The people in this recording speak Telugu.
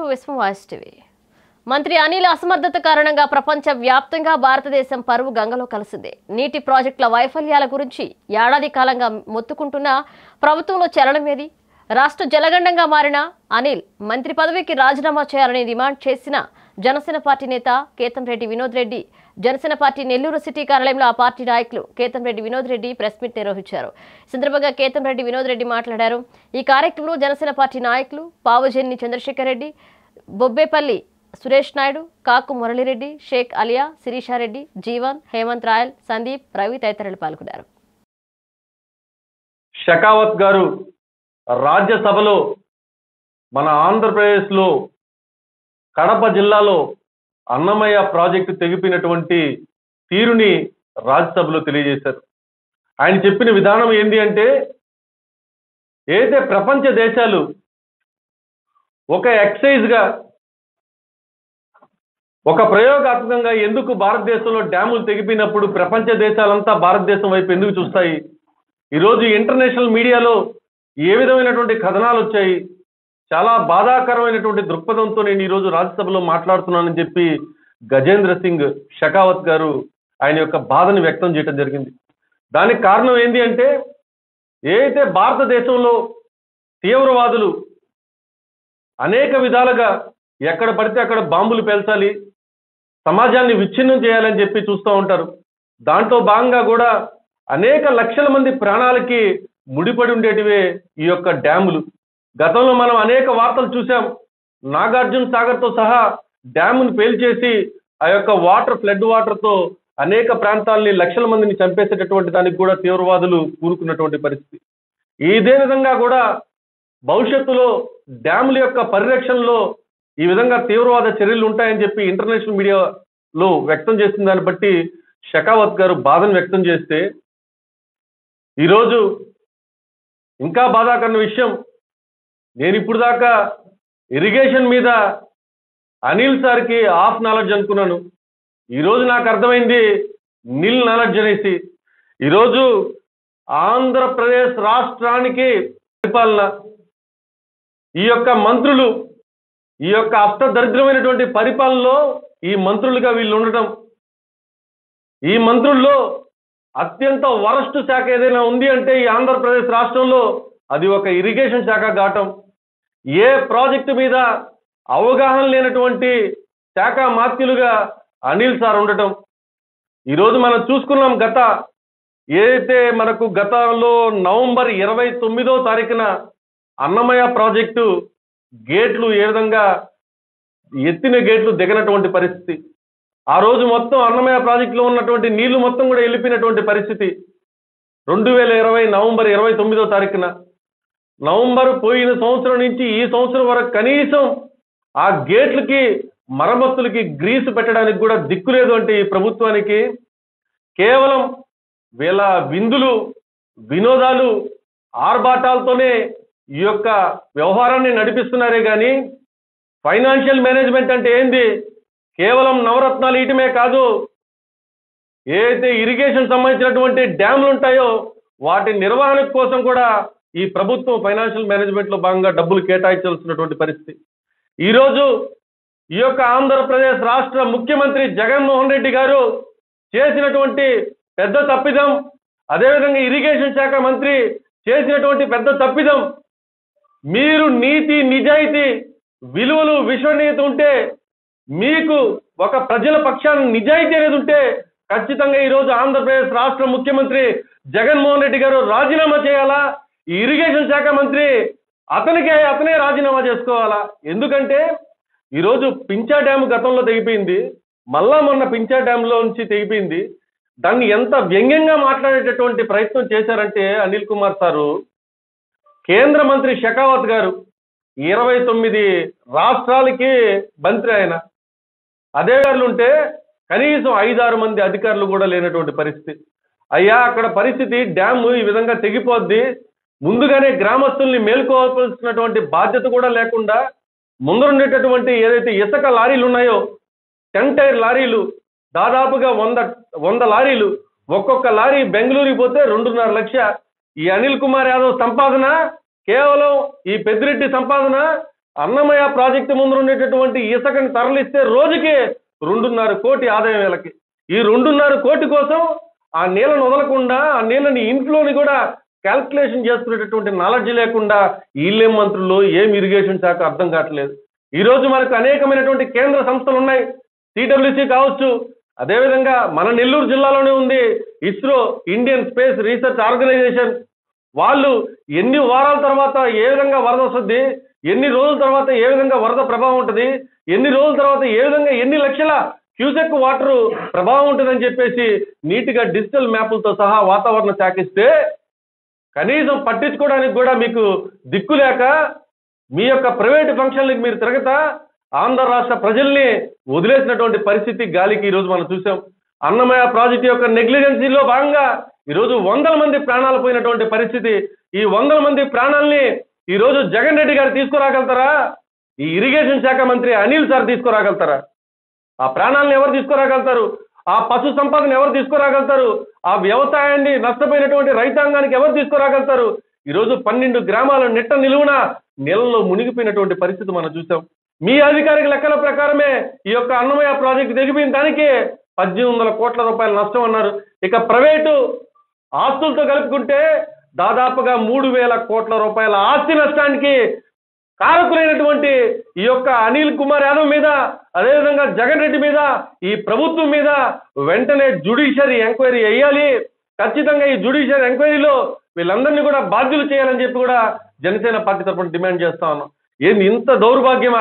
విశ్వం వాయిస్ టీవీ మంత్రి అనిల్ అసమర్థత కారణంగా ప్రపంచ వ్యాప్తంగా భారతదేశం పరువు గంగలో కలిసింది నీటి ప్రాజెక్టుల వైఫల్యాల గురించి ఏడాది కాలంగా మొత్తుకుంటున్న ప్రభుత్వంలో చలనమేది రాష్ట్ర జలగండంగా మారిన అనిల్ మంత్రి పదవికి రాజీనామా చేయాలని డిమాండ్ చేసిన జనసేన పార్టీ నేత కేతన్ రెడ్డి వినోద్ రెడ్డి జనసేన పార్టీ నెల్లూరు సిటీ కార్యాలయంలో ఆ పార్టీ నాయకులు కేతన్ రెడ్డి వినోద్ రెడ్డి ప్రెస్ మీట్ నిర్వహించారు ఈ సందర్భంగా కేతన్ రెడ్డి వినోద్ రెడ్డి మాట్లాడారు ఈ కార్యక్రమంలో జనసేన పార్టీ నాయకులు పావుజెన్ని చంద్రశేఖర్ రెడ్డి బొబ్బేపల్లి సురేష్ నాయుడు కాకు మురళిరెడ్డి షేక్ అలియా శిరీషారెడ్డి జీవన్ హేమంత్ రాయల్ సందీప్ రవి తదితరులు పాల్గొన్నారు షకావత్ గారు రాజ్యసభలో మన ఆంధ్రప్రదేశ్లో కడప జిల్లాలో అన్నమయ్య ప్రాజెక్టు తెగిపినటువంటి తీరుని రాజ్యసభలో తెలియజేశారు ఆయన చెప్పిన విధానం ఏంటి అంటే ఏదైతే ప్రపంచ దేశాలు ఒక ఎక్సైజ్గా ఒక ప్రయోగాత్మకంగా ఎందుకు భారతదేశంలో డ్యాములు తెగిపోయినప్పుడు ప్రపంచ దేశాలంతా భారతదేశం వైపు ఎందుకు చూస్తాయి ఈరోజు ఇంటర్నేషనల్ మీడియాలో ఏ విధమైనటువంటి కథనాలు వచ్చాయి చాలా బాధాకరమైనటువంటి దృక్పథంతో నేను ఈరోజు రాజ్యసభలో మాట్లాడుతున్నానని చెప్పి గజేంద్ర సింగ్ షెకావత్ గారు ఆయన యొక్క బాధను వ్యక్తం చేయడం జరిగింది దానికి కారణం ఏంటి అంటే ఏదైతే భారతదేశంలో తీవ్రవాదులు అనేక విధాలుగా ఎక్కడ పడితే అక్కడ బాంబులు పేల్చాలి సమాజాన్ని విచ్ఛిన్నం చేయాలని చెప్పి చూస్తూ ఉంటారు దాంట్లో భాగంగా కూడా అనేక లక్షల మంది ప్రాణాలకి ముడిపడి ఉండేటివే ఈ యొక్క డ్యాములు గతంలో మనం అనేక వార్తలు చూసాం నాగార్జున సాగర్తో సహా డ్యామును పేల్చేసి ఆ యొక్క వాటర్ ఫ్లడ్ వాటర్తో అనేక ప్రాంతాలని లక్షల మందిని చంపేసేటటువంటి దానికి కూడా తీవ్రవాదులు కూరుకున్నటువంటి పరిస్థితి ఇదే విధంగా కూడా భవిష్యత్తులో డ్యాముల యొక్క పరిరక్షణలో ఈ విధంగా తీవ్రవాద చర్యలు ఉంటాయని చెప్పి ఇంటర్నేషనల్ మీడియాలో వ్యక్తం చేసిన దాన్ని బట్టి షకావత్ గారు బాధను వ్యక్తం చేస్తే ఈరోజు ఇంకా బాధాకరణ విషయం నేను ఇప్పుడు దాకా ఇరిగేషన్ మీద అనిల్ సార్కి ఆఫ్ నాలెడ్జ్ అనుకున్నాను ఈరోజు నాకు అర్థమైంది నిల్ నాలెడ్జ్ అనేసి ఈరోజు ఆంధ్రప్రదేశ్ రాష్ట్రానికి పరిపాలన ఈ యొక్క మంత్రులు ఈ యొక్క అష్టదరిద్రమైనటువంటి పరిపాలనలో ఈ మంత్రులుగా వీళ్ళు ఉండటం ఈ మంత్రుల్లో అత్యంత వరస్ట్ శాఖ ఏదైనా ఉంది అంటే ఈ ఆంధ్రప్రదేశ్ రాష్ట్రంలో అది ఒక ఇరిగేషన్ శాఖ ఘాటం ఏ ప్రాజెక్టు మీద అవగాహన లేనటువంటి శాఖ మాత్యులుగా అనిల్ సార్ ఉండటం ఈరోజు మనం చూసుకున్నాం గత ఏదైతే మనకు గతంలో నవంబర్ ఇరవై తొమ్మిదో తారీఖున అన్నమయ్య ప్రాజెక్టు గేట్లు ఏ విధంగా ఎత్తిన గేట్లు దిగనటువంటి పరిస్థితి ఆ రోజు మొత్తం అన్నమయ్య ప్రాజెక్టులో ఉన్నటువంటి నీళ్లు మొత్తం కూడా వెళ్ళిపోయినటువంటి పరిస్థితి రెండు వేల ఇరవై నవంబర్ ఇరవై తొమ్మిదో తారీఖున నవంబర్ పోయిన సంవత్సరం నుంచి ఈ సంవత్సరం వరకు కనీసం ఆ గేట్లకి మరమ్మతులకి గ్రీసు పెట్టడానికి కూడా దిక్కు లేదు అంటే ఈ ప్రభుత్వానికి కేవలం వీళ్ళ విందులు వినోదాలు ఆర్భాటాలతోనే ఈ యొక్క వ్యవహారాన్ని నడిపిస్తున్నారే కానీ ఫైనాన్షియల్ మేనేజ్మెంట్ అంటే ఏంది కేవలం నవరత్నాలు ఇయటమే కాదు ఏదైతే ఇరిగేషన్ సంబంధించినటువంటి డ్యామ్లు ఉంటాయో వాటి నిర్వహణ కోసం కూడా ఈ ప్రభుత్వం ఫైనాన్షియల్ మేనేజ్మెంట్లో భాగంగా డబ్బులు కేటాయించాల్సినటువంటి పరిస్థితి ఈరోజు ఈ యొక్క ఆంధ్రప్రదేశ్ రాష్ట్ర ముఖ్యమంత్రి జగన్మోహన్ రెడ్డి గారు చేసినటువంటి పెద్ద తప్పిదం అదేవిధంగా ఇరిగేషన్ శాఖ మంత్రి చేసినటువంటి పెద్ద తప్పిదం మీరు నీతి నిజాయితీ విలువలు విశ్వనీయత ఉంటే మీకు ఒక ప్రజల పక్షాన నిజాయితీ అనేది ఉంటే ఖచ్చితంగా ఈరోజు ఆంధ్రప్రదేశ్ రాష్ట్ర ముఖ్యమంత్రి జగన్మోహన్ రెడ్డి గారు రాజీనామా చేయాలా ఈ ఇరిగేషన్ శాఖ మంత్రి అతనికే అతనే రాజీనామా చేసుకోవాలా ఎందుకంటే ఈరోజు పించా డ్యామ్ గతంలో తెగిపోయింది మళ్ళా మొన్న పించా డ్యామ్లో నుంచి తెగిపోయింది దాన్ని ఎంత వ్యంగ్యంగా మాట్లాడేటటువంటి ప్రయత్నం చేశారంటే అనిల్ కుమార్ సారు కేంద్ర మంత్రి షెకావత్ గారు ఇరవై తొమ్మిది రాష్ట్రాలకి మంత్రి ఆయన అదే గారులు ఉంటే కనీసం ఐదారు మంది అధికారులు కూడా లేనటువంటి పరిస్థితి అయ్యా అక్కడ పరిస్థితి డ్యామ్ ఈ విధంగా తెగిపోద్ది ముందుగానే గ్రామస్తుల్ని మేల్కోవాల్సినటువంటి బాధ్యత కూడా లేకుండా ముందరుండేటటువంటి ఏదైతే ఇసుక లారీలు ఉన్నాయో టెన్ టైర్ లారీలు దాదాపుగా వంద వంద లారీలు ఒక్కొక్క లారీ బెంగళూరుకి పోతే రెండున్నర లక్ష ఈ అనిల్ కుమార్ యాదవ్ సంపాదన కేవలం ఈ పెద్దిరెడ్డి సంపాదన అన్నమయ్య ప్రాజెక్టు ముందు ఉండేటటువంటి ఇసుకని తరలిస్తే రోజుకి రెండున్నర కోటి ఆదాయం వీళ్ళకి ఈ రెండున్నర కోటి కోసం ఆ నీళ్ళను వదలకుండా ఆ నీళ్ళని ఇంట్లోని కూడా క్యాల్కులేషన్ చేసుకునేటటువంటి నాలెడ్జ్ లేకుండా వీళ్ళేం మంత్రులు ఏం ఇరిగేషన్ శాఖ అర్థం కావట్లేదు ఈ రోజు మనకు అనేకమైనటువంటి కేంద్ర సంస్థలు ఉన్నాయి సిడబ్ల్యూసి కావచ్చు అదేవిధంగా మన నెల్లూరు జిల్లాలోనే ఉంది ISRO Indian space research organisation వాళ్ళు ఎన్ని వారాల తర్వాత ఏ విధంగా వరద వస్తుంది ఎన్ని రోజుల తర్వాత ఏ విధంగా వరద ప్రభావం ఉంటుంది ఎన్ని రోజుల తర్వాత ఏ విధంగా ఎన్ని లక్షల క్యూసెక్ వాటర్ ప్రభావం ఉంటుందని చెప్పేసి నీట్గా డిజిటల్ మ్యాపులతో సహా వాతావరణ శాఖ ఇస్తే కనీసం పట్టించుకోవడానికి కూడా మీకు దిక్కు లేక మీ యొక్క ప్రైవేట్ ఫంక్షన్లకు మీరు తిరగతా ఆంధ్ర రాష్ట్ర ప్రజల్ని వదిలేసినటువంటి పరిస్థితి గాలికి ఈరోజు మనం చూసాం అన్నమయ్య ప్రాజెక్టు యొక్క నెగ్లిజెన్సీలో భాగంగా ఈరోజు వందల మంది ప్రాణాలు పోయినటువంటి పరిస్థితి ఈ వందల మంది ప్రాణాల్ని ఈరోజు జగన్ రెడ్డి గారు తీసుకురాగలుగుతారా ఈ ఇరిగేషన్ శాఖ మంత్రి అనిల్ సార్ తీసుకురాగలుగుతారా ఆ ప్రాణాలను ఎవరు తీసుకురాగలుగుతారు ఆ పశు సంపదను ఎవరు తీసుకురాగలుగుతారు ఆ వ్యవసాయాన్ని నష్టపోయినటువంటి రైతాంగానికి ఎవరు తీసుకురాగలుగుతారు ఈరోజు పన్నెండు గ్రామాల నిట్ట నిలువున నీళ్ళలో మునిగిపోయినటువంటి పరిస్థితి మనం చూసాం మీ అధికారిక లెక్కల ప్రకారమే ఈ యొక్క అన్నమయ్య ప్రాజెక్టు దిగిపోయిన దానికి పద్దెనిమిది వందల కోట్ల రూపాయల నష్టం అన్నారు ఇక ప్రైవేటు ఆస్తులతో కలుపుకుంటే దాదాపుగా మూడు వేల కోట్ల రూపాయల ఆస్తి నష్టానికి కారకులైనటువంటి ఈ యొక్క అనిల్ కుమార్ యాదవ్ మీద అదేవిధంగా జగన్ రెడ్డి మీద ఈ ప్రభుత్వం మీద వెంటనే జుడిషియరీ ఎంక్వైరీ వేయాలి ఖచ్చితంగా ఈ జుడిషియరీ ఎంక్వైరీలో వీళ్ళందరినీ కూడా బాధ్యులు చేయాలని చెప్పి కూడా జనసేన పార్టీ తరఫున డిమాండ్ చేస్తా ఉన్నాం ఏంది ఇంత దౌర్భాగ్యమా